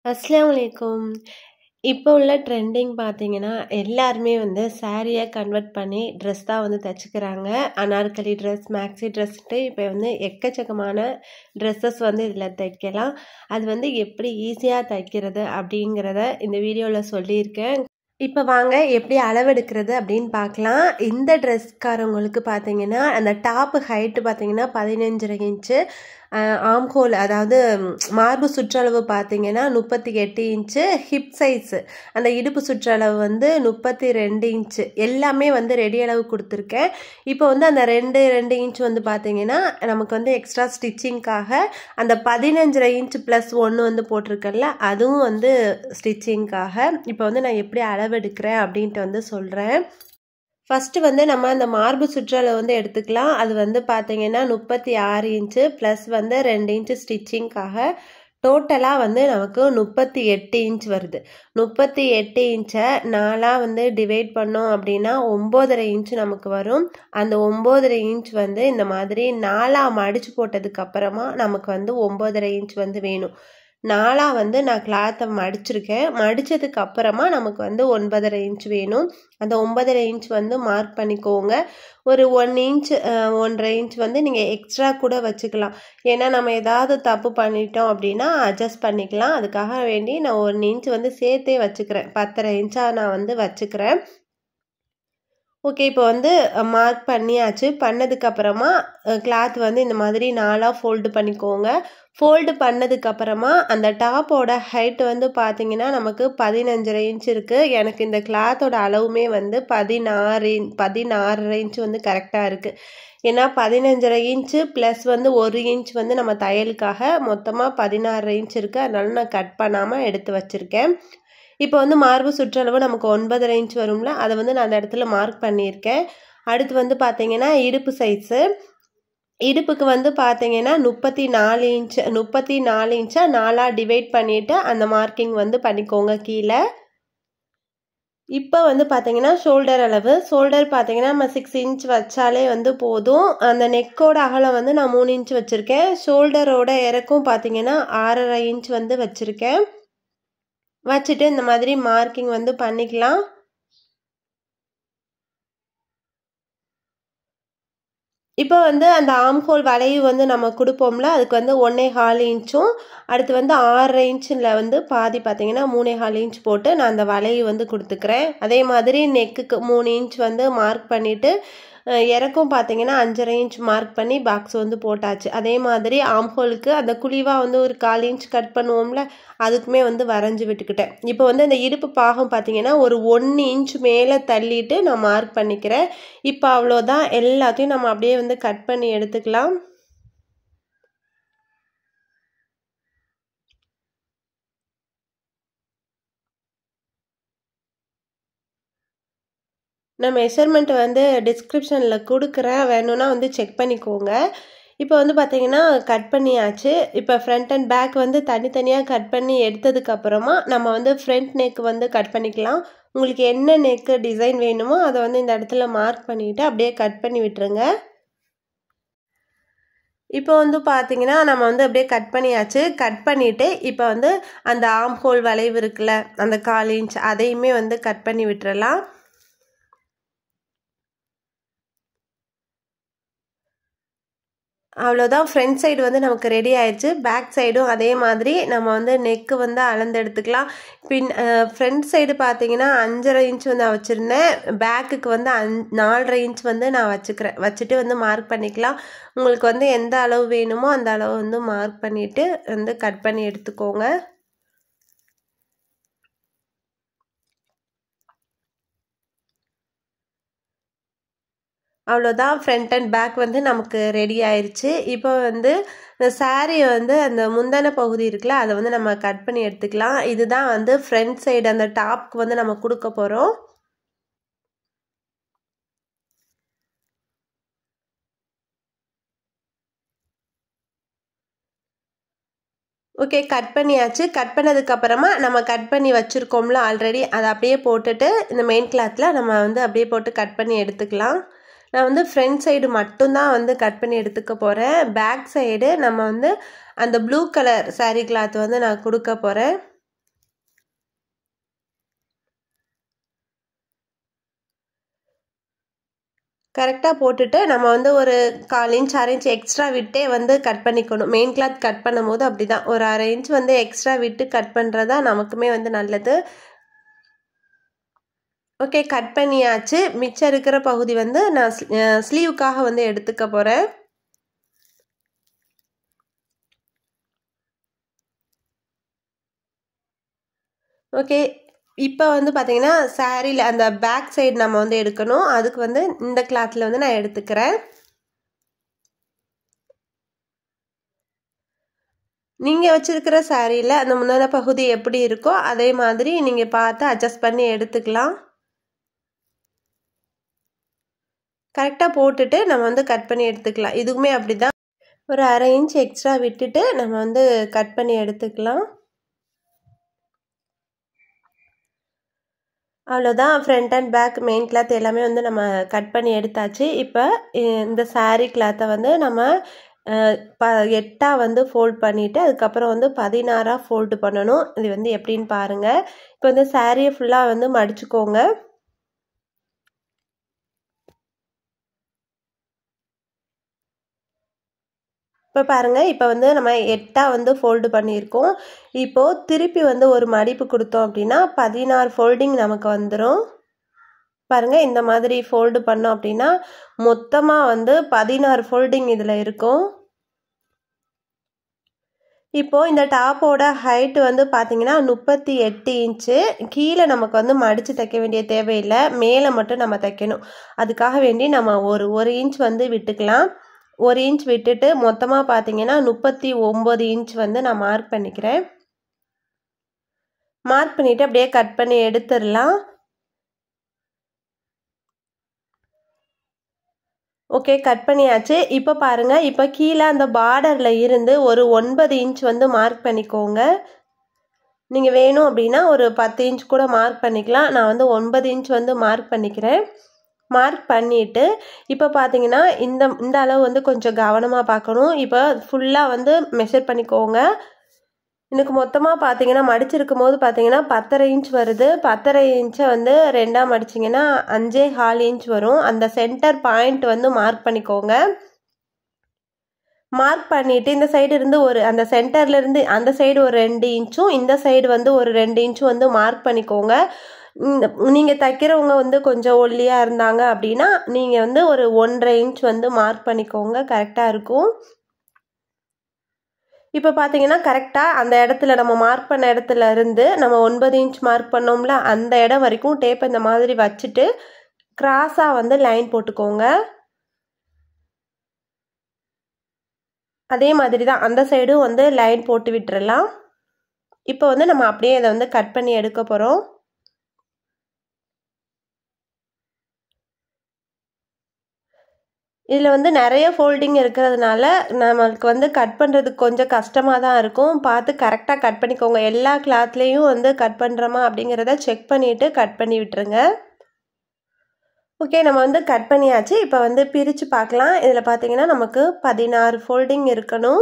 அஸ்ஸலாமு அலைக்கும். இப்போ உள்ள ட்ரெண்டிங் பார்த்தீங்கன்னா, எல்லாருமே வந்து சாரிய கன்வெர்ட் பண்ணி ட்ரெஸ் தான் வந்து தச்சுக்கிறாங்க. அனார்கலி ட்ரெஸ், மேக்ஸி ட்ரெஸ்ன்ட்டு இப்போ வந்து எக்கச்சக்கமான ட்ரெஸ்ஸஸ் வந்து இதில தைக்கலாம். அது வந்து எப்படி ஈஸியா தைக்கிறது அப்படிங்கிறத இந்த வீடியோல சொல்லியிருக்கேன். இப்போ வாங்க எப்படி அளவெடுக்கிறது அப்படின்னு பார்க்கலாம். இந்த ட்ரெஸ்காரவங்களுக்கு பார்த்தீங்கன்னா, அந்த டாப் ஹைட் பார்த்தீங்கன்னா 15 இன்ச்சு. அ ஆர்ம் ஹோல் அதாவது மார்பு சுற்றளவு பார்த்தீங்கன்னா 38 இன்ச்சு. ஹிப் சைஸ் அந்த இடுப்பு சுற்றளவு வந்து 32 இன்ச்சு. எல்லாமே வந்து ரெடி அளவு குடுத்துருக்கேன். இப்போ வந்து அந்த 2, 2 இன்ச் வந்து பார்த்தீங்கன்னா, நமக்கு வந்து எக்ஸ்ட்ரா ஸ்டிச்சிங்க்காக அந்த 15 இன்ச் ப்ளஸ் 1 வந்து போட்டிருக்கேன்ல, அதுவும் வந்து ஸ்டிச்சிங்க்காக. இப்போ வந்து நான் எப்படி அளவெடுக்கிறேன் அப்படின்ட்டு வந்து சொல்றேன். ஃபர்ஸ்ட்டு வந்து நம்ம அந்த மார்பு சுற்றளவு வந்து எடுத்துக்கலாம். அது வந்து பார்த்தீங்கன்னா 36 இன்ச்சு ப்ளஸ் வந்து 2 இன்ச்சு ஸ்டிச்சிங்க்காக. டோட்டலா வந்து நமக்கு 38 இன்ச் வருது. 38 இன்ச்ச 4ஆ வந்து டிவைட் பண்ணோம் அப்படின்னா 9 இன்ச் நமக்கு வரும். அந்த 9 இன்ச் வந்து இந்த மாதிரி 4ஆ மடிச்சு போட்டதுக்கு அப்புறமா நமக்கு வந்து 9 இன்ச் வந்து வேணும். 4ஆ வந்து நான் கிளாத்த மடிச்சிருக்கேன். மடிச்சதுக்கு அப்புறமா நமக்கு வந்து 9 இன்ச் வேணும். அந்த 9 இன்ச் வந்து மார்க் பண்ணிக்கோங்க. ஒரு 1 இன்ச் அ 1 1/2 இன்ச் வந்து நீங்க எக்ஸ்ட்ரா கூட வச்சுக்கலாம். ஏன்னா நம்ம ஏதாவது தப்பு பண்ணிட்டோம் அப்படின்னா அட்ஜஸ்ட் பண்ணிக்கலாம். அதுக்காக வேண்டி நான் 1 இன்ச் வந்து சேர்த்தே வச்சுக்கிறேன். 10 இன்ச்சா நான் வந்து வச்சுக்கிறேன். ஓகே. இப்போ வந்து மார்க் பண்ணியாச்சு. பண்ணதுக்கு அப்புறமா அ கிளாத் வந்து இந்த மாதிரி 4ஆ ஃபோல்டு பண்ணிக்கோங்க. ஃபோல்டு பண்ணதுக்கு அப்புறமா அந்த டாப்போட ஹைட் வந்து பார்த்தீங்கன்னா, நமக்கு 15 இன்ச் இருக்கு. எனக்கு இந்த கிளாத்தோட அளவுமே வந்து 16 16 இன்ச் வந்து கரெக்ட்டா இருக்கு. ஏன்னா 15 இன்ச்சு ப்ளஸ் வந்து 1 இன்ச் வந்து நம்ம தையலுக்காக மொத்தமா 16 இன்ச் இருக்கு. அதனால நான் கட் பண்ணாம எடுத்து வச்சிருக்கேன். இப்போ வந்து மார்பு சுற்றளவு நமக்கு 9 இன்ச் வரும்ல, அத வந்து நான் அந்த இடத்துல மார்க் பண்ணியிருக்கேன். அடுத்து வந்து பார்த்தீங்கன்னா, இடுப்பு சைஸு. இடுப்புக்கு வந்து பார்த்தீங்கன்னா 34 இன்ச் 34 இன்ச்ச 4ஆ டிவைட் பண்ணிட்டு அந்த மார்க்கிங் வந்து பண்ணிக்கோங்க கீழ. இப்போ வந்து பார்த்தீங்கன்னா, ஷோல்டர் அளவு. ஷோல்டர் பார்த்தீங்கன்னா, நம்ம 6 இன்ச் வச்சாலே வந்து போதும். அந்த நெக்கோட அகலம் வந்து நான் 3 இன்ச் வச்சிருக்கேன். ஷோல்டரோட இறக்கம் பார்த்தீங்கன்னா, 6 1/2 இன்ச் வந்து வச்சிருக்கேன். வச்சுட்டு இந்த மாதிரி மார்க்கிங் வந்து பண்ணிக்கலாம். இப்போ வந்து அந்த ஆர்ம் ஹோல் வளைவு வந்து நம்ம குடுப்போம்ல, அதுக்கு வந்து 1 1/4 இன்ச்சும், அடுத்து வந்து 6 1/2 இன்ச்சில வந்து பாதி பார்த்தீங்கன்னா 3 1/4 இன்ச் போட்டு நான் அந்த வளைவு வந்து குடுத்துக்கிறேன். அதே மாதிரி நெக்குக்கு 3 இன்ச் வந்து மார்க் பண்ணிட்டு, அ இறக்கம் பார்த்தீங்கன்னா 5 1/2 இன்ச் மார்க் பண்ணி பாக்ஸ் வந்து போட்டாச்சு. அதே மாதிரி ஆர்ம் ஹோலுக்கு அந்த குழிவா வந்து ஒரு 1/4 இன்ச் கட் பண்ணுவோம்ல, அதுக்குமே வந்து வரைஞ்சு விட்டுக்கிட்டேன். இப்போ வந்து அந்த இடுப்பு பாகம் பார்த்தீங்கன்னா, ஒரு 1 இன்ச் மேல தள்ளிட்டு நான் மார்க் பண்ணிக்கிறேன். இப்போ அவ்வளோதான். எல்லாத்தையும் நம்ம அப்படியே வந்து கட் பண்ணி எடுத்துக்கலாம். நான் மெஷர்மென்ட் வந்து டிஸ்கிரிப்ஷன்ல குடுக்குறேன். வேணும்னா வந்து செக் பண்ணிக்கோங்க. இப்போ வந்து பார்த்தீங்கன்னா, கட் பண்ணியாச்சு. இப்போ ஃப்ரண்ட் அண்ட் பேக் வந்து தனித்தனியா கட் பண்ணி எடுத்ததுக்கு அப்புறமா, நம்ம வந்து ஃப்ரண்ட் நெக் வந்து கட் பண்ணிக்கலாம். உங்களுக்கு என்ன நெக் டிசைன் வேணுமோ, அத வந்து இந்த இடத்துல மார்க் பண்ணிட்டு அப்படியே கட் பண்ணி விட்டுருங்க. இப்போ வந்து பார்த்தீங்கன்னா, நம்ம வந்து அப்படியே கட் பண்ணியாச்சு. கட் பண்ணிட்டு, இப்போ வந்து அந்த ஆர்ம் ஹோல் வளைவு இருக்குல்ல, அந்த 1/4 இன்ச் அதையுமே வந்து கட் பண்ணி விட்டுறலாம். அவ்வளோதான். ஃப்ரண்ட் சைடு வந்து நமக்கு ரெடி ஆயிருச்சு. பேக் சைடும் அதே மாதிரி நம்ம வந்து நெக் வந்து அளந்து எடுத்துக்கலாம். பின் அ ஃப்ரண்ட் சைடு பார்த்தீங்கன்னா 5 1/2 இன்ச் வந்து நான் வச்சிருந்தேன். பேக்குக்கு வந்து அஞ் 4 1/2 இன்ச் வந்து நான் வச்சுக்கிறேன். வச்சுட்டு வந்து மார்க் பண்ணிக்கலாம். உங்களுக்கு வந்து எந்த அளவு வேணுமோ, அந்த அளவு வந்து மார்க் பண்ணிட்டு வந்து கட் பண்ணி எடுத்துக்கோங்க. அவ்வளோதான். ஃப்ரண்ட் அண்ட் பேக் வந்து நமக்கு ரெடி ஆயிருச்சு. இப்போ வந்து இந்த சாரிய வந்து அந்த முந்தான பகுதி இருக்குல்ல, அத வந்து நம்ம கட் பண்ணி எடுத்துக்கலாம். இதுதான் வந்து ஃப்ரண்ட் சைடு அந்த டாப்க்கு வந்து நம்ம குடுக்க போறோம். ஓகே. கட் பண்ணியாச்சு. கட் பண்ணதுக்கு அப்புறமா நம்ம கட் பண்ணி வச்சிருக்கோம்ல ஆல்ரெடி, அத அப்படியே போட்டுட்டு இந்த மெயின் கிளாத்ல நம்ம வந்து அப்படியே போட்டு கட் பண்ணி எடுத்துக்கலாம். நான் வந்து ஃப்ரண்ட் சைடு மட்டும் தான் வந்து கட் பண்ணி எடுத்துக்க போறேன். பேக் சைடு நம்ம வந்து அந்த ப்ளூ கலர் சாரி கிளாத் வந்து நான் குடுக்க போறேன். கரெக்டாக போட்டுட்டு நம்ம வந்து ஒரு கால் இன்ச் அரை இன்ச் எக்ஸ்ட்ரா விட்டே வந்து கட் பண்ணிக்கணும் மெயின் கிளாத் கட் பண்ணும்போது அப்படி தான் ஒரு அரை இன்ச் வந்து எக்ஸ்ட்ரா விட்டு கட் பண்ணுறது தான் நமக்குமே வந்து நல்லது ஓகே கட் பண்ணியாச்சு மிச்சம் இருக்கிற பகுதி வந்து நான் ஸ்லீவுக்காக வந்து எடுத்துக்க போகிறேன் ஓகே இப்போ வந்து பார்த்தீங்கன்னா சாரியில் அந்த பேக் சைடு நம்ம வந்து எடுக்கணும் அதுக்கு வந்து இந்த கிளாத்தில் வந்து நான் எடுத்துக்கிறேன் நீங்கள் வச்சுருக்கிற சாரியில் அந்த முன்னாடி பகுதி எப்படி இருக்கோ அதே மாதிரி நீங்கள் பார்த்து அட்ஜஸ்ட் பண்ணி எடுத்துக்கலாம் கரெக்டாக போட்டுட்டு நம்ம வந்து கட் பண்ணி எடுத்துக்கலாம் இதுக்குமே அப்படி தான் ஒரு அரை இன்ச் எக்ஸ்ட்ரா விட்டுட்டு நம்ம வந்து கட் பண்ணி எடுத்துக்கலாம் அவ்வளோதான் front and back main cloth எல்லாமே வந்து நம்ம கட் பண்ணி எடுத்தாச்சு இப்போ இந்த சாரீ கிளாத்தை வந்து நம்ம ப எட்டாக வந்து ஃபோல்ட் பண்ணிவிட்டு அதுக்கப்புறம் வந்து பதினாறாக ஃபோல்டு பண்ணணும் இது வந்து எப்படின்னு பாருங்கள் இப்போ வந்து சாரியை ஃபுல்லாக வந்து மடிச்சுக்கோங்க இப்போ பாருங்கள் இப்போ வந்து நம்ம எட்டாக வந்து ஃபோல்டு பண்ணியிருக்கோம் இப்போது திருப்பி வந்து ஒரு மடிப்பு கொடுத்தோம் அப்படின்னா பதினாறு ஃபோல்டிங் நமக்கு வந்துடும் பாருங்கள் இந்த மாதிரி ஃபோல்டு பண்ணோம் அப்படின்னா மொத்தமாக வந்து பதினாறு ஃபோல்டிங் இதில் இருக்கும் இப்போது இந்த டாப்போட ஹைட்டு வந்து பார்த்தீங்கன்னா முப்பத்தி எட்டு இன்ச்சு கீழே நமக்கு வந்து மடித்து தைக்க வேண்டிய தேவையில்லை மேலே மட்டும் நம்ம தைக்கணும் அதுக்காக வேண்டி நம்ம ஒரு ஒரு இன்ச் வந்து விட்டுக்கலாம் ஒரு இன்ச் விட்டுட்டு மொத்தமாக பார்த்தீங்கன்னா முப்பத்தி ஒம்பது இன்ச் வந்து நான் மார்க் பண்ணிக்கிறேன் மார்க் பண்ணிவிட்டு அப்படியே கட் பண்ணி எடுத்துடலாம் ஓகே கட் பண்ணியாச்சு இப்போ பாருங்கள் இப்போ கீழே அந்த பார்டரில் இருந்து ஒரு ஒன்பது இன்ச் வந்து மார்க் பண்ணிக்கோங்க நீங்கள் வேணும் அப்படின்னா ஒரு பத்து இன்ச் கூட மார்க் பண்ணிக்கலாம் நான் வந்து ஒன்பது இன்ச் வந்து மார்க் பண்ணிக்கிறேன் மார்க் பண்ணிவிட்டு இப்போ பார்த்தீங்கன்னா இந்த இந்த அளவு வந்து கொஞ்சம் கவனமாக பார்க்கணும் இப்போ ஃபுல்லாக வந்து மெஷர் பண்ணிக்கோங்க எனக்கு மொத்தமாக பார்த்தீங்கன்னா மடிச்சிருக்கும் போது பார்த்தீங்கன்னா பத்தரை இன்ச் வருது பத்தரை இன்ச்சை வந்து ரெண்டாக மடிச்சிங்கன்னா அஞ்சே கால் இன்ச் வரும் அந்த சென்டர் பாயிண்ட் வந்து மார்க் பண்ணிக்கோங்க மார்க் பண்ணிவிட்டு இந்த சைடு இருந்து ஒரு அந்த சென்டர்லேருந்து அந்த சைடு ஒரு ரெண்டு இன்ச்சும் இந்த சைடு வந்து ஒரு ரெண்டு இன்ச்சும் வந்து மார்க் பண்ணிக்கோங்க நீங்கள் தைக்கிறவங்க வந்து கொஞ்சம் ஒல்லியாக இருந்தாங்க அப்படின்னா நீங்கள் வந்து ஒரு ஒன்றரை இன்ச் வந்து மார்க் பண்ணிக்கோங்க கரெக்டாக இருக்கும் இப்போ பார்த்தீங்கன்னா கரெக்டாக அந்த இடத்துல நம்ம மார்க் பண்ண இடத்துல இருந்து நம்ம ஒன்பது இன்ச் மார்க் பண்ணோம்ல அந்த இடம் வரைக்கும் டேப் இந்த மாதிரி வச்சுட்டு கிராஸாக வந்து லைன் போட்டுக்கோங்க அதே மாதிரி தான் அந்த சைடும் வந்து லைன் போட்டு விட்டுறலாம் இப்போ வந்து நம்ம அப்படியே இதை வந்து கட் பண்ணி எடுக்க போகிறோம் இதில் வந்து நிறைய ஃபோல்டிங் இருக்கிறதுனால நம்மளுக்கு வந்து கட் பண்ணுறதுக்கு கொஞ்சம் கஷ்டமாக தான் இருக்கும் பார்த்து கரெக்டாக கட் பண்ணிக்கோங்க எல்லா கிளாத்லேயும் வந்து கட் பண்ணுறோமா அப்படிங்கிறத செக் பண்ணிவிட்டு கட் பண்ணி விட்டுருங்க ஓகே நம்ம வந்து கட் பண்ணியாச்சு இப்போ வந்து பிரித்து பார்க்கலாம் இதில் பார்த்தீங்கன்னா நமக்கு பதினாறு ஃபோல்டிங் இருக்கணும்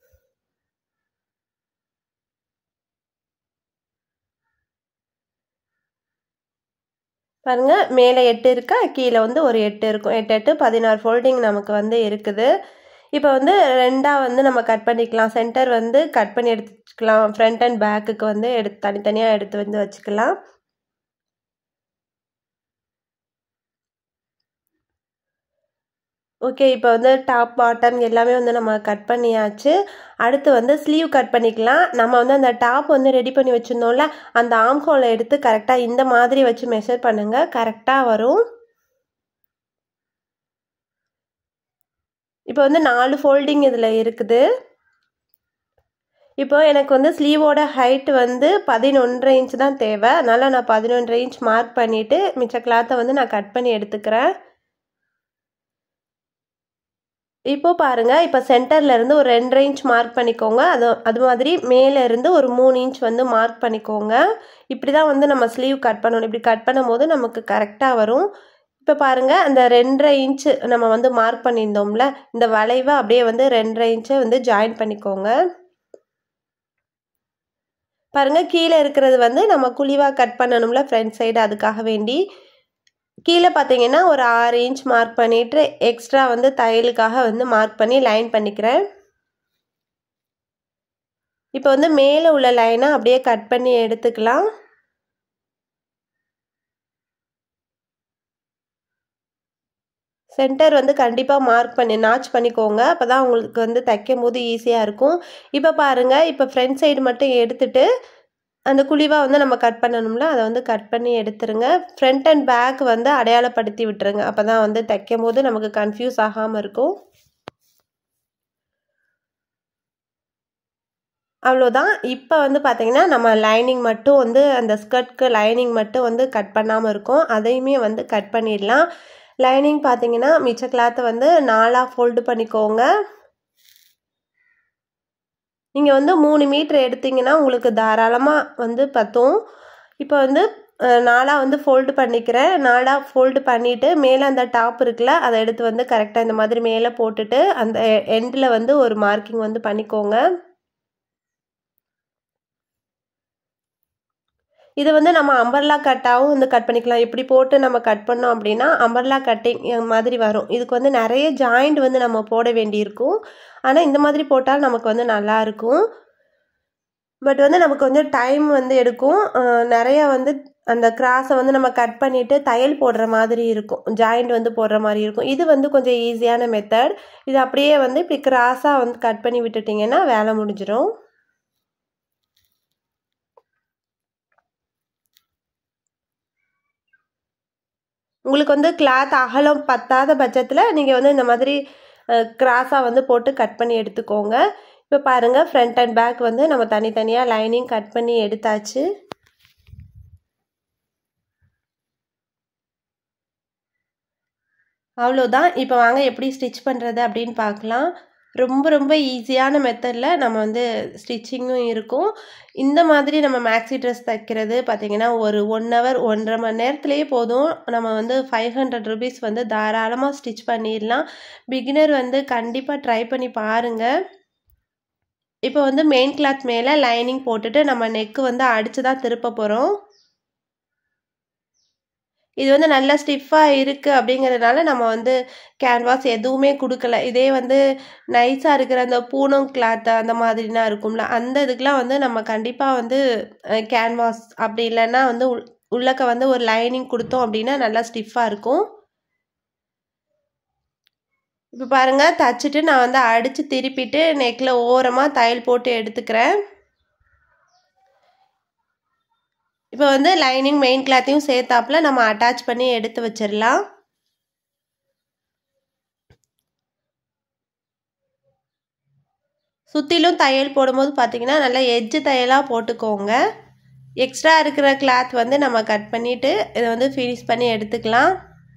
பாருங்கள் மேலே எட்டு இருக்கா கீழே வந்து ஒரு எட்டு இருக்கும் எட்டு எட்டு பதினாறு ஃபோல்டிங் நமக்கு வந்து இருக்குது இப்போ வந்து ரெண்டாக வந்து நம்ம கட் பண்ணிக்கலாம் சென்டர் வந்து கட் பண்ணி எடுத்துக்கலாம் ஃப்ரண்ட் அண்ட் பேக்குக்கு வந்து எடுத்து தனித்தனியாக எடுத்து வந்து வச்சுக்கலாம் ஓகே இப்போ வந்து டாப் பாட்டம் எல்லாமே வந்து நம்ம கட் பண்ணியாச்சு அடுத்து வந்து ஸ்லீவ் கட் பண்ணிக்கலாம் நம்ம வந்து அந்த டாப் வந்து ரெடி பண்ணி வச்சுருந்தோம்ல அந்த ஆம் ஹோலை எடுத்து கரெக்டாக இந்த மாதிரி வச்சு மெஷர் பண்ணுங்கள் கரெக்டாக வரும் இப்போ வந்து நாலு ஃபோல்டிங் இதில் இருக்குது இப்போ எனக்கு வந்து ஸ்லீவோட ஹைட் வந்து பதினொன்றரை இன்ச் தான் தேவை அதனால் நான் பதினொன்றரை இன்ச் மார்க் பண்ணிவிட்டு மிச்ச கிளாத்தை வந்து நான் கட் பண்ணி எடுத்துக்கிறேன் இப்போ பாருங்கள் இப்போ சென்டர்லேருந்து ஒரு ரெண்டரை இன்ச் மார்க் பண்ணிக்கோங்க அது அது மாதிரி மேலே இருந்து ஒரு மூணு இன்ச் வந்து மார்க் பண்ணிக்கோங்க இப்படி தான் வந்து நம்ம ஸ்லீவ் கட் பண்ணணும் இப்படி கட் பண்ணும்போது நமக்கு கரெக்டாக வரும் இப்போ பாருங்கள் அந்த ரெண்டரை இன்ச்சு நம்ம வந்து மார்க் பண்ணியிருந்தோம்ல இந்த வளைவை அப்படியே வந்து ரெண்டரை இன்ச்சை வந்து ஜாயின் பண்ணிக்கோங்க பாருங்கள் கீழே இருக்கிறது வந்து நம்ம குழிவாக கட் பண்ணணும்ல ஃப்ரண்ட் சைடு அதுக்காக வேண்டி கீழே பார்த்தீங்கன்னா ஒரு ஆறு இன்ச் மார்க் பண்ணிவிட்டு எக்ஸ்ட்ரா வந்து தையலுக்காக வந்து மார்க் பண்ணி லைன் பண்ணிக்கிறேன் இப்போ வந்து மேலே உள்ள லைனை அப்படியே கட் பண்ணி எடுத்துக்கலாம் சென்டர் வந்து கண்டிப்பாக மார்க் பண்ணி நாச் பண்ணிக்கோங்க அப்போ தான் உங்களுக்கு வந்து தைக்கும் போது ஈஸியாக இருக்கும் இப்போ பாருங்கள் இப்போ ஃப்ரண்ட் சைடு மட்டும் எடுத்துட்டு அந்த குழிவாக வந்து நம்ம கட் பண்ணணும்ல அதை வந்து கட் பண்ணி எடுத்துருங்க ஃப்ரண்ட் அண்ட் பேக் வந்து அடையாளப்படுத்தி விட்டுருங்க அப்போ தான் வந்து தைக்கும் போது நமக்கு கன்ஃபியூஸ் ஆகாமல் இருக்கும் அவ்வளோதான் இப்போ வந்து பார்த்திங்கன்னா நம்ம லைனிங் மட்டும் வந்து அந்த ஸ்கர்ட்க்கு லைனிங் மட்டும் வந்து கட் பண்ணாமல் இருக்கும் அதையுமே வந்து கட் பண்ணிடலாம் லைனிங் பார்த்தீங்கன்னா மிச்ச கிளாத்தை வந்து நாலாக ஃபோல்டு பண்ணிக்கோங்க நீங்கள் வந்து மூணு மீட்ரு எடுத்திங்கன்னா உங்களுக்கு தாராளமாக வந்து பற்றும் இப்போ வந்து நாலாக வந்து ஃபோல்டு பண்ணிக்கிறேன் நாலாக ஃபோல்டு பண்ணிவிட்டு மேலே அந்த டாப் இருக்குல்ல அதை எடுத்து வந்து கரெக்டாக இந்த மாதிரி மேலே போட்டுட்டு அந்த எண்டில் வந்து ஒரு மார்க்கிங் வந்து பண்ணிக்கோங்க இது வந்து நம்ம அம்பர்லா கட்டாகவும் வந்து கட் பண்ணிக்கலாம் இப்படி போட்டு நம்ம கட் பண்ணோம் அப்படின்னா அம்பர்லா கட்டிங் மாதிரி வரும் இதுக்கு வந்து நிறைய ஜாயிண்ட் வந்து நம்ம போட வேண்டியிருக்கும் ஆனால் இந்த மாதிரி போட்டால் நமக்கு வந்து நல்லா இருக்கும் பட் வந்து நமக்கு வந்து டைம் வந்து எடுக்கும் நிறைய வந்து அந்த கிராஸை வந்து நம்ம கட் பண்ணிவிட்டு தையல் போடுற மாதிரி இருக்கும் ஜாயிண்ட் வந்து போடுற மாதிரி இருக்கும் இது வந்து கொஞ்சம் ஈஸியான மெத்தட் இது அப்படியே வந்து இப்படி கிராஸாக வந்து கட் பண்ணி விட்டுட்டிங்கன்னா வேலை முடிஞ்சிடும் உங்களுக்கு வந்து கிளாத் அகலம் பத்தாத பட்சத்தில் நீங்கள் வந்து இந்த மாதிரி கிராஸாக வந்து போட்டு கட் பண்ணி எடுத்துக்கோங்க இப்போ பாருங்கள் ஃப்ரண்ட் அண்ட் பேக் வந்து நம்ம தனித்தனியாக லைனிங் கட் பண்ணி எடுத்தாச்சு அவ்வளோதான் இப்போ வாங்க எப்படி ஸ்டிச் பண்ணுறது அப்படின்னு பார்க்கலாம் ரொம்ப ரொம்ப ஈஸியான மெத்தடில் நம்ம வந்து ஸ்டிச்சிங்கும் இருக்கும் இந்த மாதிரி நம்ம மேக்ஸி ட்ரெஸ் தைக்கிறது பார்த்திங்கன்னா ஒரு ஒன் ஹவர் ஒன்றரை மணி நேரத்துலேயே போதும் நம்ம வந்து ஃபைவ் ஹண்ட்ரட் ருபீஸ் வந்து தாராளமாக ஸ்டிச் பண்ணிடலாம் பிகினர் வந்து கண்டிப்பாக ட்ரை பண்ணி பாருங்கள் இப்போ வந்து மெயின் கிளாத் மேலே லைனிங் போட்டுட்டு நம்ம நெக்கு வந்து அடித்து தான் திருப்ப போகிறோம் இது வந்து நல்லா ஸ்டிஃபாக இருக்குது அப்படிங்கிறதுனால நம்ம வந்து கேன்வாஸ் எதுவுமே கொடுக்கல இதே வந்து நைஸாக இருக்கிற அந்த பூனம் கிளாத்து அந்த மாதிரிலாம் இருக்கும்ல அந்த இதுக்கெலாம் வந்து நம்ம கண்டிப்பாக வந்து கேன்வாஸ் அப்படி இல்லைன்னா வந்து உள் உள்ளக்க வந்து ஒரு லைனிங் கொடுத்தோம் அப்படின்னா நல்லா ஸ்டிஃபாக இருக்கும் இப்போ பாருங்கள் தச்சுட்டு நான் வந்து அடித்து திருப்பிட்டு நெக்கில் ஓரமாக தையல் போட்டு எடுத்துக்கிறேன் இப்போ வந்து லைனிங் மெயின் கிளாத்தையும் சேர்த்தாப்புல நம்ம அட்டாச் பண்ணி எடுத்து வச்சிடலாம் சுற்றிலும் தையல் போடும்போது பார்த்தீங்கன்னா நல்லா எட்ஜு தையலாக போட்டுக்கோங்க எக்ஸ்ட்ரா இருக்கிற கிளாத் வந்து நம்ம கட் பண்ணிவிட்டு இதை வந்து ஃபினிஷ் பண்ணி எடுத்துக்கலாம்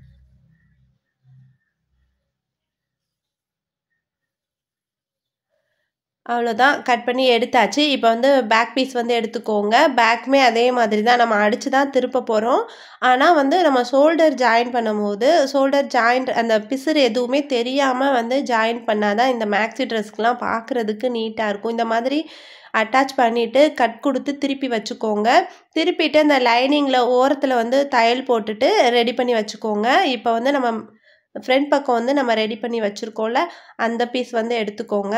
அவ்வளோதான் கட் பண்ணி எடுத்தாச்சு இப்போ வந்து பேக் பீஸ் வந்து எடுத்துக்கோங்க பேக்குமே அதே மாதிரி தான் நம்ம அடித்து தான் திருப்ப போகிறோம் ஆனால் வந்து நம்ம ஷோல்டர் ஜாயின் பண்ணும்போது ஷோல்டர் ஜாயிண்ட் அந்த பிசுறு எதுவுமே தெரியாமல் வந்து ஜாயின் பண்ணால் தான் இந்த மேக்ஸி ட்ரெஸ்க்கெலாம் பார்க்குறதுக்கு நீட்டாக இருக்கும் இந்த மாதிரி அட்டாச் பண்ணிவிட்டு கட் கொடுத்து திருப்பி வச்சுக்கோங்க திருப்பிட்டு அந்த லைனிங்கில் ஓரத்தில் வந்து தையல் போட்டுட்டு ரெடி பண்ணி வச்சுக்கோங்க இப்போ வந்து நம்ம ஃப்ரண்ட் பக்கம் வந்து நம்ம ரெடி பண்ணி வச்சுருக்கோம்ல அந்த பீஸ் வந்து எடுத்துக்கோங்க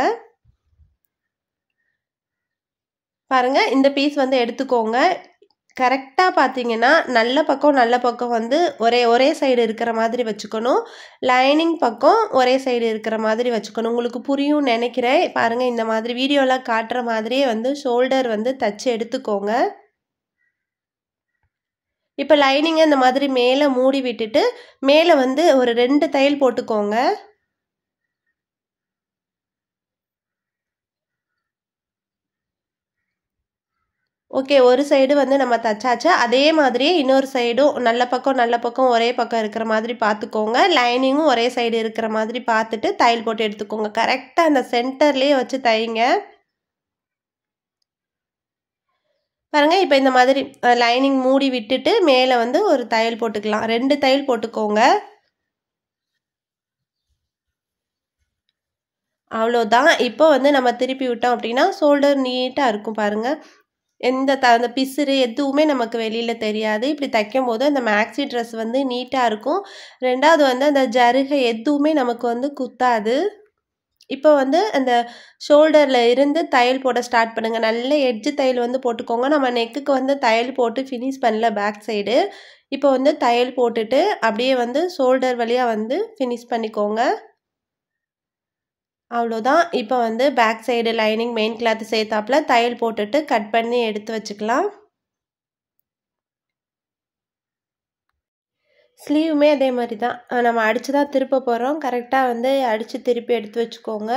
பாருங்கள் இந்த பீஸ் வந்து எடுத்துக்கோங்க கரெக்டாக பார்த்தீங்கன்னா நல்ல பக்கம் நல்ல பக்கம் வந்து ஒரே ஒரே சைடு இருக்கிற மாதிரி வச்சுக்கணும் லைனிங் பக்கம் ஒரே சைடு இருக்கிற மாதிரி வச்சுக்கணும் உங்களுக்கு புரியும் நினைக்கிறேன் பாருங்கள் இந்த மாதிரி வீடியோவில் காட்டுற மாதிரியே வந்து ஷோல்டர் வந்து தச்சு எடுத்துக்கோங்க இப்போ லைனிங்கை இந்த மாதிரி மேலே மூடி விட்டுட்டு மேலே வந்து ஒரு ரெண்டு தையல் போட்டுக்கோங்க ஓகே ஒரு சைடு வந்து நம்ம தச்சாச்சு அதே மாதிரியே இன்னொரு சைடும் நல்ல பக்கம் நல்ல பக்கம் ஒரே பக்கம் இருக்கிற மாதிரி பார்த்துக்கோங்க லைனிங்கும் ஒரே சைடு இருக்கிற மாதிரி பார்த்துட்டு தையல் போட்டு எடுத்துக்கோங்க கரெக்டாக அந்த சென்டர்லேயே வச்சு தைங்க பாருங்க இப்போ இந்த மாதிரி லைனிங் மூடி விட்டுட்டு மேலே வந்து ஒரு தையல் போட்டுக்கலாம் ரெண்டு தையல் போட்டுக்கோங்க அவ்வளோதான் இப்போ வந்து நம்ம திருப்பி விட்டோம் அப்படின்னா ஷோல்டர் நீட்டாக இருக்கும் பாருங்கள் எந்த த அந்த பிசுறு எதுவுமே நமக்கு வெளியில் தெரியாது இப்படி தைக்கும் போது அந்த மேக்ஸி ட்ரெஸ் வந்து நீட்டாக இருக்கும் ரெண்டாவது வந்து அந்த ஜருகை எதுவுமே நமக்கு வந்து குத்தாது இப்போ வந்து அந்த ஷோல்டரில் இருந்து தையல் போட ஸ்டார்ட் பண்ணுங்கள் நல்ல எட்ஜு தையல் வந்து போட்டுக்கோங்க நம்ம நெக்குக்கு வந்து தையல் போட்டு ஃபினிஷ் பண்ணல பேக் சைடு இப்போ வந்து தையல் போட்டுட்டு அப்படியே வந்து ஷோல்டர் வழியாக வந்து ஃபினிஷ் பண்ணிக்கோங்க அவ்வளோதான் இப்போ வந்து back side lining main cloth சேர்த்தாப்புல தையல் போட்டுட்டு கட் பண்ணி எடுத்து வச்சுக்கலாம் ஸ்லீவுமே அதே மாதிரி தான் நம்ம அடித்து தான் திருப்ப போகிறோம் கரெக்டாக வந்து அடித்து திருப்பி எடுத்து வச்சுக்கோங்க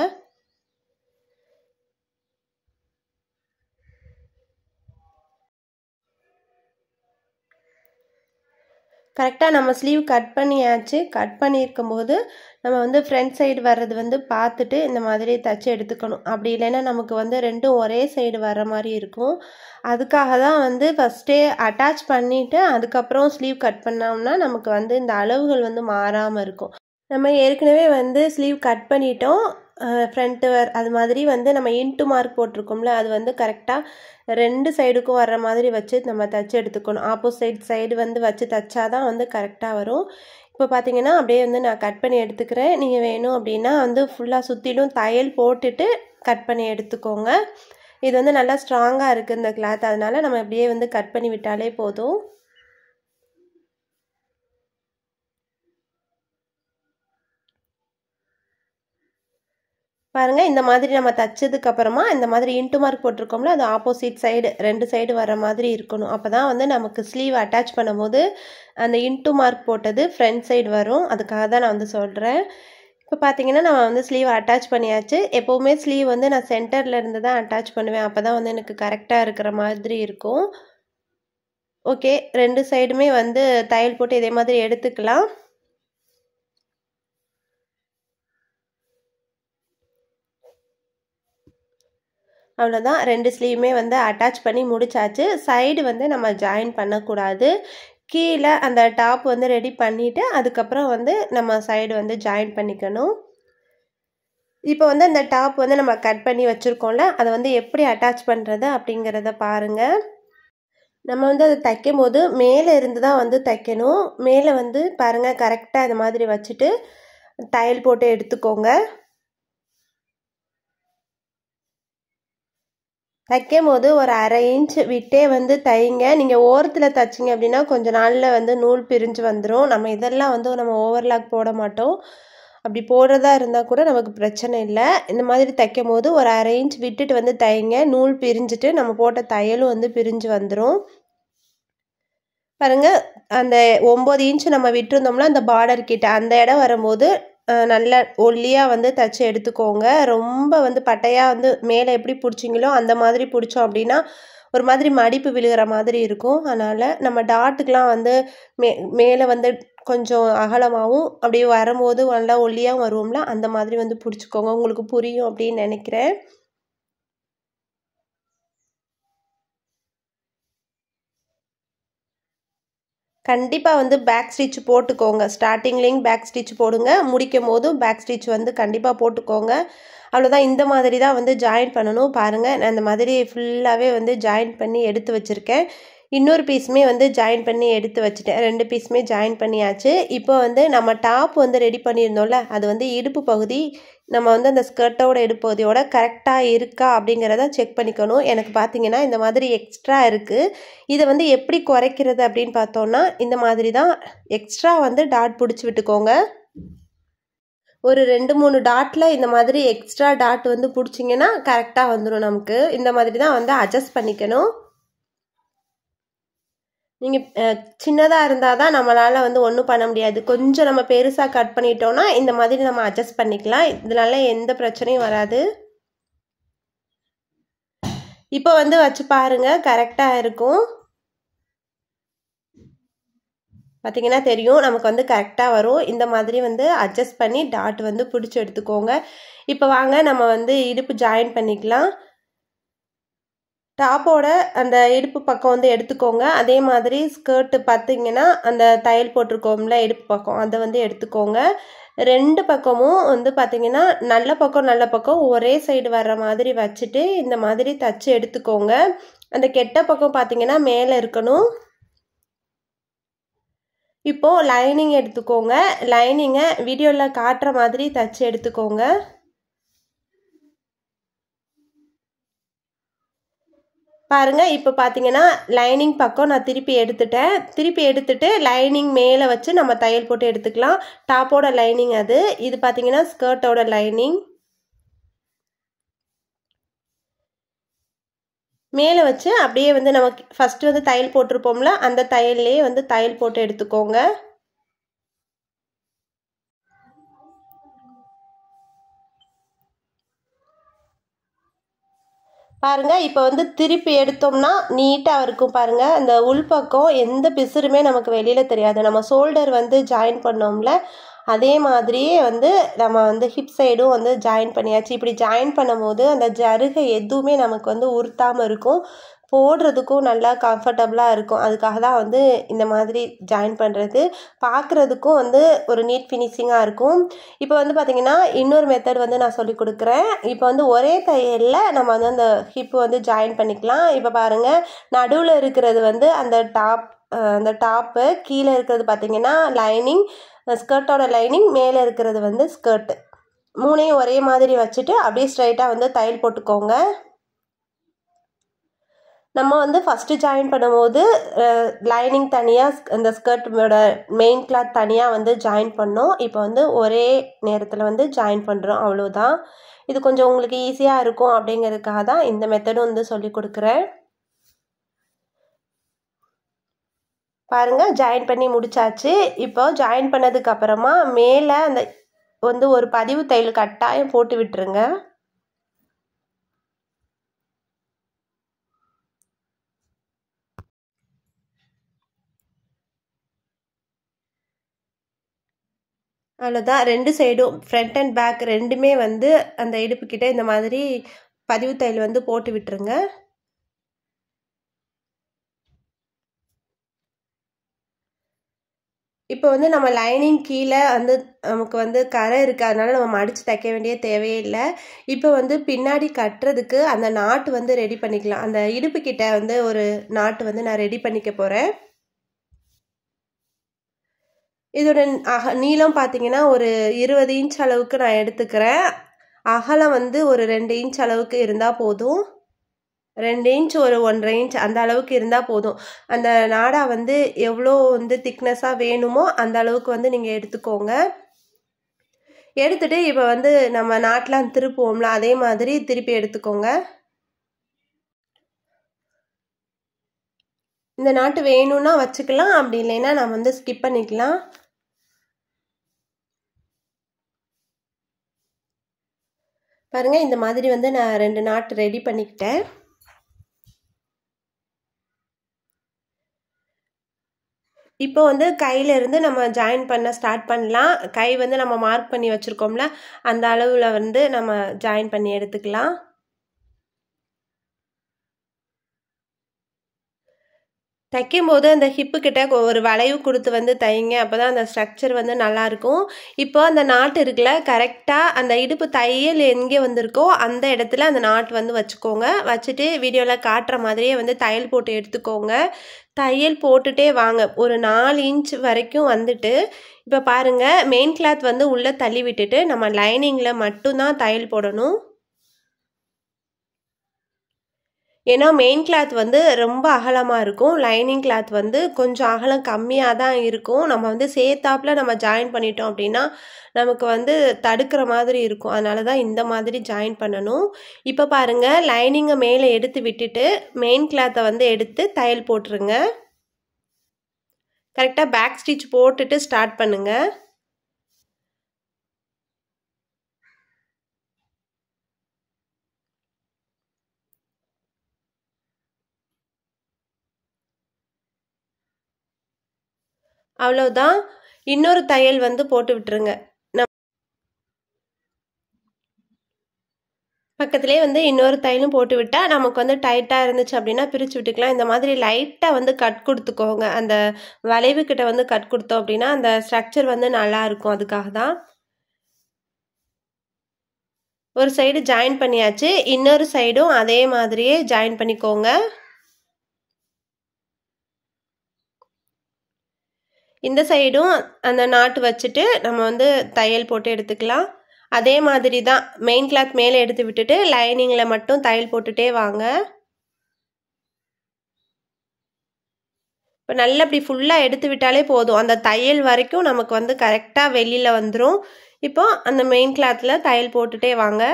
கரெக்டாக நம்ம ஸ்லீவ் கட் பண்ணியாச்சு கட் பண்ணியிருக்கும் போது நம்ம வந்து ஃப்ரண்ட் சைடு வர்றது வந்து பார்த்துட்டு இந்த மாதிரி தச்சு எடுத்துக்கணும் அப்படி இல்லைன்னா நமக்கு வந்து ரெண்டும் ஒரே சைடு வர்ற மாதிரி இருக்கும் அதுக்காக தான் வந்து ஃபஸ்ட்டே அட்டாச் பண்ணிவிட்டு அதுக்கப்புறம் ஸ்லீவ் கட் பண்ணோம்னா நமக்கு வந்து இந்த அளவுகள் வந்து மாறாமல் இருக்கும் நம்ம ஏற்கனவே வந்து ஸ்லீவ் கட் பண்ணிட்டோம் ஃப்ரண்ட்டு வர் அது மாதிரி வந்து நம்ம இன்ட்டு மார்க் போட்டிருக்கோம்ல அது வந்து கரெக்டாக ரெண்டு சைடுக்கும் வர்ற மாதிரி வச்சு நம்ம தச்சு எடுத்துக்கணும் ஆப்போசிட் சைடு வந்து வச்சு தச்சா தான் வந்து கரெக்டாக வரும் இப்போ பார்த்தீங்கன்னா அப்படியே வந்து நான் கட் பண்ணி எடுத்துக்கிறேன் நீங்கள் வேணும் அப்படின்னா வந்து ஃபுல்லாக சுற்றிலும் தையல் போட்டுட்டு கட் பண்ணி எடுத்துக்கோங்க இது வந்து நல்லா ஸ்ட்ராங்காக இருக்குது இந்த கிளாத் அதனால் நம்ம அப்படியே வந்து கட் பண்ணி விட்டாலே போதும் பாருங்கள் இந்த மாதிரி நம்ம தைச்சதுக்கு அப்புறமா இந்த மாதிரி இன்ட்டு மார்க் போட்டிருக்கோம்ல அது ஆப்போசிட் சைடு ரெண்டு சைடு வர மாதிரி இருக்கணும் அப்போ தான் வந்து நமக்கு ஸ்லீவ் அட்டாச் பண்ணும்போது அந்த இன்ட்டு மார்க் போட்டது ஃப்ரண்ட் சைடு வரும் அதுக்காக தான் நான் வந்து சொல்கிறேன் இப்போ பார்த்தீங்கன்னா நம்ம வந்து ஸ்லீவ் அட்டாச் பண்ணியாச்சு எப்போவுமே ஸ்லீவ் வந்து நான் சென்டரில் இருந்து தான் அட்டாச் பண்ணுவேன் அப்போ தான் வந்து எனக்கு கரெக்டாக இருக்கிற மாதிரி இருக்கும் ஓகே ரெண்டு சைடுமே வந்து தையல் போட்டு இதே மாதிரி எடுத்துக்கலாம் அவ்வளோதான் ரெண்டு ஸ்லீவுமே வந்து அட்டாச் பண்ணி முடிச்சாச்சு சைடு வந்து நம்ம ஜாயின் பண்ணக்கூடாது கீழே அந்த டாப் வந்து ரெடி பண்ணிவிட்டு அதுக்கப்புறம் வந்து நம்ம சைடு வந்து ஜாயின் பண்ணிக்கணும் இப்போ வந்து அந்த டாப் வந்து நம்ம கட் பண்ணி வச்சுருக்கோம்ல அதை வந்து எப்படி அட்டாச் பண்ணுறது அப்படிங்கிறத பாருங்கள் நம்ம வந்து அதை தைக்கும் போது மேலே இருந்து தான் வந்து தைக்கணும் மேலே வந்து பாருங்கள் கரெக்டாக இந்த மாதிரி வச்சுட்டு தையல் போட்டு எடுத்துக்கோங்க தைக்கும் போது ஒரு அரை இன்ச் விட்டே வந்து தைங்க நீங்கள் ஓரத்தில் தைச்சிங்க அப்படின்னா கொஞ்சம் நாளில் வந்து நூல் பிரிஞ்சு வந்துடும் நம்ம இதெல்லாம் வந்து நம்ம ஓவர்லாக் போட மாட்டோம் அப்படி போடுறதா இருந்தால் கூட நமக்கு பிரச்சனை இல்லை இந்த மாதிரி தைக்கும் போது ஒரு அரை இன்ச் விட்டுட்டு வந்து தைங்க நூல் பிரிஞ்சுட்டு நம்ம போட்ட தையலும் வந்து பிரிஞ்சு வந்துடும் பாருங்கள் அந்த ஒம்பது இன்ச் நம்ம விட்டுருந்தோம்னா அந்த பார்டர் கிட்ட அந்த இடம் வரும்போது நல்ல ஒல்லியாக வந்து தைச்சி எடுத்துக்கோங்க ரொம்ப வந்து பட்டையாக வந்து மேலே எப்படி பிடிச்சிங்களோ அந்த மாதிரி பிடிச்சோம் அப்படின்னா ஒரு மாதிரி மடிப்பு விழுகிற மாதிரி இருக்கும் அதனால் நம்ம டாட்டுக்கெலாம் வந்து மே மேலே வந்து கொஞ்சம் அகலமாகவும் அப்படியே வரும்போது நல்லா ஒல்லியாகவும் வருவோம்ல அந்த மாதிரி வந்து பிடிச்சிக்கோங்க உங்களுக்கு புரியும் அப்படின்னு நினைக்கிறேன் கண்டிப்பாக வந்து பேக் ஸ்டிச் போட்டுக்கோங்க ஸ்டார்டிங்லேயும் பேக் ஸ்டிச் போடுங்க முடிக்கும் போதும் பேக் ஸ்டிச் வந்து கண்டிப்பாக போட்டுக்கோங்க அவ்வளோதான் இந்த மாதிரி தான் வந்து ஜாயின் பண்ணணும் பாருங்கள் நான் இந்த மாதிரி ஃபுல்லாகவே வந்து ஜாயின் பண்ணி எடுத்து வச்சுருக்கேன் இன்னொரு பீஸுமே வந்து ஜாயின் பண்ணி எடுத்து வச்சுட்டேன் ரெண்டு பீஸுமே ஜாயின் பண்ணியாச்சு இப்போ வந்து நம்ம டாப் வந்து ரெடி பண்ணியிருந்தோம்ல அது வந்து இடுப்பு பகுதி நம்ம வந்து அந்த ஸ்கர்ட்டோட இடுப்பு பகுதியோட கரெக்டாக இருக்கா அப்படிங்கிறத செக் பண்ணிக்கணும் எனக்கு பார்த்தீங்கன்னா இந்த மாதிரி எக்ஸ்ட்ரா இருக்குது இதை வந்து எப்படி குறைக்கிறது அப்படின்னு பார்த்தோன்னா இந்த மாதிரி தான் எக்ஸ்ட்ரா வந்து டாட் பிடிச்சி விட்டுக்கோங்க ஒரு ரெண்டு மூணு டாட்டில் இந்த மாதிரி எக்ஸ்ட்ரா டாட் வந்து பிடிச்சிங்கன்னா கரெக்டாக வந்துடும் நமக்கு இந்த மாதிரி தான் வந்து அட்ஜஸ்ட் பண்ணிக்கணும் நீங்கள் சின்னதாக இருந்தால் தான் நம்மளால் வந்து ஒன்றும் பண்ண முடியாது கொஞ்சம் நம்ம பெருசாக கட் பண்ணிட்டோம்னா இந்த மாதிரி நம்ம அட்ஜஸ்ட் பண்ணிக்கலாம் இதனால எந்த பிரச்சனையும் வராது இப்போ வந்து வச்சு பாருங்க கரெக்டாக இருக்கும் பார்த்தீங்கன்னா தெரியும் நமக்கு வந்து கரெக்டாக வரும் இந்த மாதிரி வந்து அட்ஜஸ்ட் பண்ணி டாட் வந்து பிடிச்சி எடுத்துக்கோங்க இப்போ வாங்க நம்ம வந்து இடுப்பு ஜாயின் பண்ணிக்கலாம் டாப்போட அந்த இடுப்பு பக்கம் வந்து எடுத்துக்கோங்க அதே மாதிரி ஸ்கர்ட்டு பார்த்தீங்கன்னா அந்த தையல் போட்டிருக்கோம்ல இடுப்பு பக்கம் அதை வந்து எடுத்துக்கோங்க ரெண்டு பக்கமும் வந்து பார்த்தீங்கன்னா நல்ல பக்கம் நல்ல பக்கம் ஒரே சைடு வர்ற மாதிரி வச்சுட்டு இந்த மாதிரி தச்சு எடுத்துக்கோங்க அந்த கெட்ட பக்கம் பார்த்தீங்கன்னா மேலே இருக்கணும் இப்போது லைனிங் எடுத்துக்கோங்க லைனிங்கை வீடியோவில் காட்டுற மாதிரி தச்சு எடுத்துக்கோங்க பாருங்கள் இப்போ பார்த்தீங்கன்னா லைனிங் பக்கம் நான் திருப்பி எடுத்துட்டேன் திருப்பி எடுத்துட்டு லைனிங் மேலே வச்சு நம்ம தையல் போட்டு எடுத்துக்கலாம் டாப்போட லைனிங் அது இது பார்த்தீங்கன்னா ஸ்கர்ட்டோட லைனிங் மேலே வச்சு அப்படியே வந்து நமக்கு ஃபஸ்ட்டு வந்து தையல் போட்டிருப்போம்ல அந்த தையல்லையே வந்து தையல் போட்டு எடுத்துக்கோங்க பாருங்க இப்போ வந்து திருப்பி எடுத்தோம்னா நீட்டாக இருக்கும் பாருங்க அந்த உள்பக்கம் எந்த பிசுறுமே நமக்கு வெளியில் தெரியாது நம்ம ஷோல்டர் வந்து ஜாயின் பண்ணோம்ல அதே மாதிரியே வந்து நம்ம வந்து ஹிப் சைடும் வந்து ஜாயின் பண்ணியாச்சு இப்படி ஜாயின் பண்ணும்போது அந்த ஜருகை எதுவுமே நமக்கு வந்து உறுத்தாமல் இருக்கும் போடுறதுக்கும் நல்லா கம்ஃபர்டபுளாக இருக்கும் அதுக்காக தான் வந்து இந்த மாதிரி ஜாயின் பண்ணுறது பார்க்குறதுக்கும் வந்து ஒரு நீட் ஃபினிஷிங்காக இருக்கும் இப்போ வந்து பார்த்திங்கன்னா இன்னொரு மெத்தட் வந்து நான் சொல்லி கொடுக்குறேன் இப்போ வந்து ஒரே தையலில் நம்ம வந்து அந்த ஹிப் வந்து ஜாயின் பண்ணிக்கலாம் இப்போ பாருங்கள் நடுவில் இருக்கிறது வந்து அந்த டாப் அந்த டாப்பு கீழே இருக்கிறது பார்த்திங்கன்னா லைனிங் ஸ்கர்ட்டோட லைனிங் மேலே இருக்கிறது வந்து ஸ்கர்ட்டு மூணையும் ஒரே மாதிரி வச்சுட்டு அப்படியே ஸ்ட்ரைட்டாக வந்து தையல் போட்டுக்கோங்க நம்ம வந்து ஃபஸ்ட்டு ஜாயின் பண்ணும்போது லைனிங் தனியாக அந்த ஸ்கர்ட்டோட மெயின் கிளாத் தனியாக வந்து ஜாயின் பண்ணோம் இப்போ வந்து ஒரே நேரத்தில் வந்து ஜாயின் பண்ணுறோம் அவ்வளோதான் இது கொஞ்சம் உங்களுக்கு ஈஸியாக இருக்கும் அப்படிங்கிறதுக்காக தான் இந்த மெத்தடும் வந்து சொல்லி கொடுக்குறேன் பாருங்கள் ஜாயின் பண்ணி முடிச்சாச்சு இப்போ ஜாயின் பண்ணதுக்கு அப்புறமா மேலே அந்த வந்து ஒரு பதிவு தையல் கட்டாயம் போட்டு விட்டுருங்க அவ்வளோதான் ரெண்டு சைடும் ஃப்ரண்ட் அண்ட் பேக் ரெண்டுமே வந்து அந்த இடுப்புக்கிட்ட இந்த மாதிரி பதிவு தையல் வந்து போட்டு விட்டுருங்க இப்போ வந்து நம்ம லைனிங் கீழே வந்து நமக்கு வந்து கரை இருக்குது அதனால நம்ம மடித்து தைக்க வேண்டிய தேவையே இல்லை இப்போ வந்து பின்னாடி கட்டுறதுக்கு அந்த நாட்டு வந்து ரெடி பண்ணிக்கலாம் அந்த இடுப்பு கிட்ட வந்து ஒரு நாட்டு வந்து நான் ரெடி பண்ணிக்க போகிறேன் இதோட அக நீளம் பார்த்தீங்கன்னா ஒரு இருபது இன்ச் அளவுக்கு நான் எடுத்துக்கிறேன் அகலம் வந்து ஒரு ரெண்டு இன்ச் அளவுக்கு இருந்தால் போதும் ரெண்டு இன்ச் ஒரு ஒன்றரை இன்ச் அந்த அளவுக்கு இருந்தால் போதும் அந்த நாடா வந்து எவ்வளோ வந்து திக்னஸாக வேணுமோ அந்த அளவுக்கு வந்து நீங்கள் எடுத்துக்கோங்க எடுத்துட்டு இப்போ வந்து நம்ம நாட்டெலாம் திருப்புவோம்ல அதே மாதிரி திருப்பி எடுத்துக்கோங்க இந்த நாட்டு வேணும்னா வச்சுக்கலாம் அப்படி இல்லைன்னா நம்ம வந்து ஸ்கிப் பண்ணிக்கலாம் பாருங்க இந்த மாதிரி வந்து நான் ரெண்டு நாட்டு ரெடி பண்ணிக்கிட்டேன் இப்போ வந்து கையிலேருந்து நம்ம ஜாயின் பண்ண ஸ்டார்ட் பண்ணலாம் கை வந்து நம்ம மார்க் பண்ணி வச்சுருக்கோம்ல அந்த அளவில் வந்து நம்ம ஜாயின் பண்ணி எடுத்துக்கலாம் தைக்கும்போது அந்த ஹிப்பு கிட்ட ஒரு வளைவு கொடுத்து வந்து தைங்க அப்போ தான் அந்த ஸ்ட்ரக்சர் வந்து நல்லாயிருக்கும் இப்போ அந்த நாட்டு இருக்குல்ல கரெக்டாக அந்த இடுப்பு தையல் எங்கே வந்திருக்கோ அந்த இடத்துல அந்த நாட்டு வந்து வச்சுக்கோங்க வச்சுட்டு வீடியோவில் காட்டுற மாதிரியே வந்து தையல் போட்டு எடுத்துக்கோங்க தையல் போட்டுட்டே வாங்க ஒரு நாலு இன்ச் வரைக்கும் வந்துட்டு இப்போ பாருங்கள் மெயின் கிளாத் வந்து உள்ளே தள்ளி விட்டுட்டு நம்ம லைனிங்கில் மட்டும்தான் தையல் போடணும் ஏன்னா மெயின் கிளாத் வந்து ரொம்ப அகலமாக இருக்கும் லைனிங் கிளாத் வந்து கொஞ்சம் அகலம் கம்மியாக தான் இருக்கும் நம்ம வந்து சேர்த்தாப்பில் நம்ம ஜாயின் பண்ணிட்டோம் அப்படின்னா நமக்கு வந்து தடுக்கிற மாதிரி இருக்கும் அதனால தான் இந்த மாதிரி ஜாயின் பண்ணணும் இப்போ பாருங்கள் லைனிங்கை மேலே எடுத்து விட்டுட்டு மெயின் கிளாத்தை வந்து எடுத்து தையல் போட்டுருங்க கரெக்டாக பேக் ஸ்டிச் போட்டுட்டு ஸ்டார்ட் பண்ணுங்கள் அவ்வளோதான் இன்னொரு தையல் வந்து போட்டு விட்டுருங்க பக்கத்துலேயே வந்து இன்னொரு தையலும் போட்டு விட்டால் நமக்கு வந்து டைட்டாக இருந்துச்சு அப்படின்னா பிரித்து விட்டுக்கலாம் இந்த மாதிரி லைட்டாக வந்து கட் கொடுத்துக்கோங்க அந்த வளைவுக்கிட்ட வந்து கட் கொடுத்தோம் அப்படின்னா அந்த ஸ்ட்ரக்சர் வந்து நல்லா இருக்கும் அதுக்காக தான் ஒரு சைடு ஜாயின் பண்ணியாச்சு இன்னொரு சைடும் அதே மாதிரியே ஜாயின் பண்ணிக்கோங்க இந்த சைடும் அந்த நாட்டு வச்சுட்டு நம்ம வந்து தையல் போட்டு எடுத்துக்கலாம் அதே மாதிரி தான் மெயின் கிளாத் மேலே எடுத்து விட்டுட்டு லைனிங்கில் மட்டும் தையல் போட்டுட்டே வாங்க இப்போ நல்லா இப்படி ஃபுல்லாக எடுத்து விட்டாலே போதும் அந்த தையல் வரைக்கும் நமக்கு வந்து கரெக்டாக வெளியில் வந்துடும் இப்போ அந்த மெயின் கிளாத்தில் தையல் போட்டுட்டே வாங்க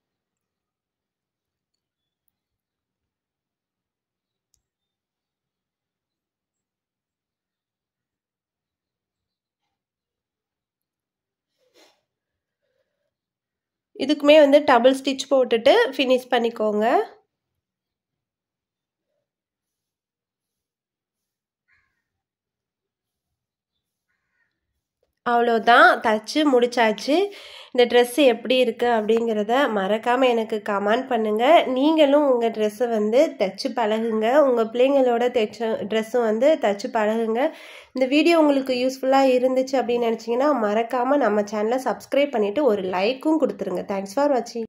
இதுக்குமே வந்து டபுள் ஸ்டிச் போட்டுட்டு ஃபினிஷ் பண்ணிக்கோங்க அவ்வளோதான் தச்சு முடிச்சாச்சு இந்த ட்ரெஸ்ஸு எப்படி இருக்குது அப்படிங்கிறத மறக்காமல் எனக்கு கமெண்ட் பண்ணுங்கள் நீங்களும் உங்கள் ட்ரெஸ்ஸை வந்து தைச்சு பழகுங்க உங்கள் பிள்ளைங்களோட தைச்ச ட்ரெஸ்ஸும் வந்து தைச்சு பழகுங்க இந்த வீடியோ உங்களுக்கு யூஸ்ஃபுல்லாக இருந்துச்சு அப்படின்னு நினச்சிங்கன்னா மறக்காமல் நம்ம சேனலை சப்ஸ்கிரைப் பண்ணிவிட்டு ஒரு லைக்கும் கொடுத்துருங்க தேங்க்ஸ் ஃபார் வாட்சிங்